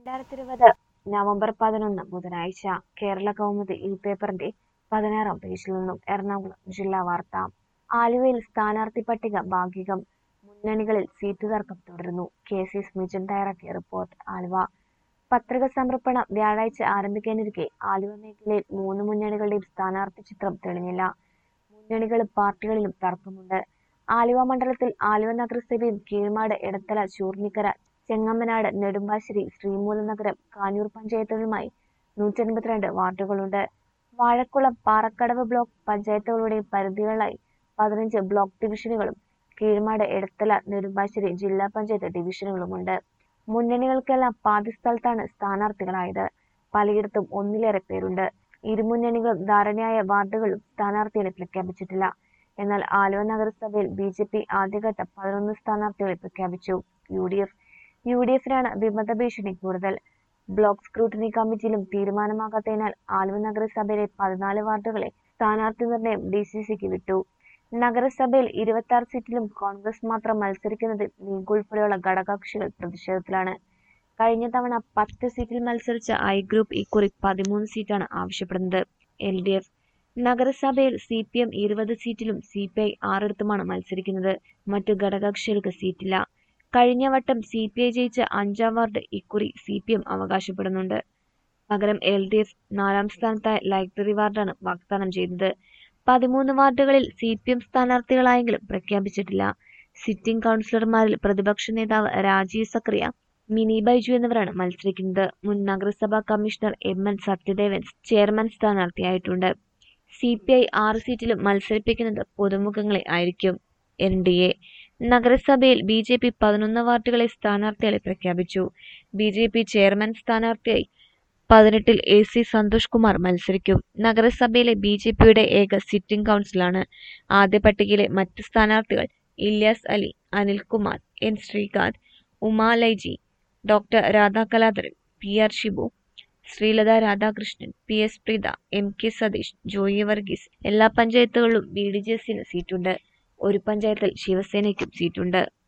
രണ്ടായിരത്തി ഇരുപത് നവംബർ പതിനൊന്ന് ബുധനാഴ്ച കേരള കൗമുദി ഈ പേപ്പറിന്റെ പതിനാറാം പേജിൽ നിന്നും എറണാകുളം ജില്ലാ വാർത്ത ആലുവയിൽ സ്ഥാനാർത്ഥി പട്ടിക ഭാഗികം മുന്നണികളിൽ സീറ്റ് തർക്കം തുടരുന്നു കെ സി സ്മിജൻ തയ്യാറാക്കിയ റിപ്പോർട്ട് ആലുവ പത്രിക സമർപ്പണം വ്യാഴാഴ്ച ആരംഭിക്കാനിരിക്കെ ആലുവ മേഖലയിൽ മൂന്ന് മുന്നണികളുടെയും സ്ഥാനാർത്ഥി ചിത്രം തെളിഞ്ഞില്ല മുന്നണികളും പാർട്ടികളിലും തർക്കമുണ്ട് ആലുവ മണ്ഡലത്തിൽ ആലുവ നഗരസഭയും കീഴ്മാട് എടത്തല ചൂർണിക്കര ചെങ്ങമ്മനാട് നെടുമ്പാശ്ശേരി ശ്രീമൂലനഗരം കാഞ്ഞൂർ പഞ്ചായത്തുകളുമായി നൂറ്റി അൻപത്തിരണ്ട് വാർഡുകളുണ്ട് വാഴക്കുളം പാറക്കടവ് ബ്ലോക്ക് പഞ്ചായത്തുകളുടെയും പരിധികളായി പതിനഞ്ച് ബ്ലോക്ക് ഡിവിഷനുകളും കീഴ്മാട് എടത്തല നെടുമ്പാശ്ശേരി ജില്ലാ പഞ്ചായത്ത് ഡിവിഷനുകളുമുണ്ട് മുന്നണികൾക്കെല്ലാം പാതി സ്ഥലത്താണ് സ്ഥാനാർത്ഥികളായത് പലയിടത്തും ഒന്നിലേറെ പേരുണ്ട് ഇരുമുന്നണികളും ധാരണയായ വാർഡുകളും സ്ഥാനാർത്ഥികളെ പ്രഖ്യാപിച്ചിട്ടില്ല എന്നാൽ ആലുവ നഗരസഭയിൽ ബി ജെ പി ആദ്യഘട്ട പതിനൊന്ന് സ്ഥാനാർത്ഥികളെ പ്രഖ്യാപിച്ചു U D F U D എഫിനാണ് വിമത ഭീഷണി കൂടുതൽ ബ്ലോക്ക് സ്ക്രൂട്ടിനി കമ്മിറ്റിയിലും തീരുമാനമാകാത്തതിനാൽ ആലുവ നഗരസഭയിലെ പതിനാല് വാർഡുകളെ സ്ഥാനാർത്ഥി നിർണയം ഡി സി സിക്ക് വിട്ടു നഗരസഭയിൽ ഇരുപത്തി ആറ് സീറ്റിലും കോൺഗ്രസ് മാത്രം മത്സരിക്കുന്നതിൽ ലീഗ് ഉൾപ്പെടെയുള്ള ഘടകകക്ഷികൾ പ്രതിഷേധത്തിലാണ് കഴിഞ്ഞ തവണ പത്ത് സീറ്റിൽ മത്സരിച്ച ഐ ഗ്രൂപ്പ് ഇക്കുറി പതിമൂന്ന് സീറ്റാണ് ആവശ്യപ്പെടുന്നത് എൽ ഡി എഫ് നഗരസഭയിൽ സി പി എം ഇരുപത് സീറ്റിലും സി പി ഐ ആറിടത്തുമാണ് മത്സരിക്കുന്നത് മറ്റു ഘടകകക്ഷികൾക്ക് സീറ്റില്ല കഴിഞ്ഞ വട്ടം സി പി ഐ ജയിച്ച അഞ്ചാം വാർഡ് ഇക്കുറി സി പി എം അവകാശപ്പെടുന്നുണ്ട് പകരം എൽ ഡി എഫ് നാലാം സ്ഥാനത്തായ ലൈബ്രറി വാർഡാണ് വാഗ്ദാനം ചെയ്തത് പതിമൂന്ന് വാർഡുകളിൽ സി പി എം സ്ഥാനാർത്ഥികളായെങ്കിലും പ്രഖ്യാപിച്ചിട്ടില്ല സിറ്റിംഗ് കൗൺസിലർമാരിൽ പ്രതിപക്ഷ നേതാവ് രാജീവ് സക്രിയ മിനി ബൈജു എന്നിവരാണ് മത്സരിക്കുന്നത് മുൻ നഗരസഭാ commissioner M N Sathyadevan chairman സ്ഥാനാർത്ഥിയായിട്ടുണ്ട് സി പി ഐ ആറ് സീറ്റിലും മത്സരിപ്പിക്കുന്നത് പുതുമുഖങ്ങളെ ആയിരിക്കും എൻ ഡി എ നഗരസഭയിൽ ബി ജെ പി പതിനൊന്ന് വാർഡുകളെ സ്ഥാനാർത്ഥികളെ പ്രഖ്യാപിച്ചു ബി ജെ പി ചെയർമാൻ സ്ഥാനാർത്ഥിയായി പതിനെട്ടിൽ എ സി സന്തോഷ് കുമാർ മത്സരിക്കും നഗരസഭയിലെ ബി ജെ പിയുടെ ഏക സിറ്റിംഗ് കൗൺസിലാണ് ആദ്യ പട്ടികയിലെ മറ്റ് സ്ഥാനാർത്ഥികൾ ഇല്യാസ് അലി അനിൽകുമാർ എൻ ശ്രീകാന്ത് ഉമാലൈജി doctor Radhakaladharan P R Shibu Sreelatha Radhakrishnan P S Preetha M K Satheesh Joy Varghese എല്ലാ പഞ്ചായത്തുകളിലും ബി ഡി ജെ എസിന് സീറ്റുണ്ട് ഒരു പഞ്ചായത്തിൽ ശിവസേനയ്ക്കും സീറ്റുണ്ട്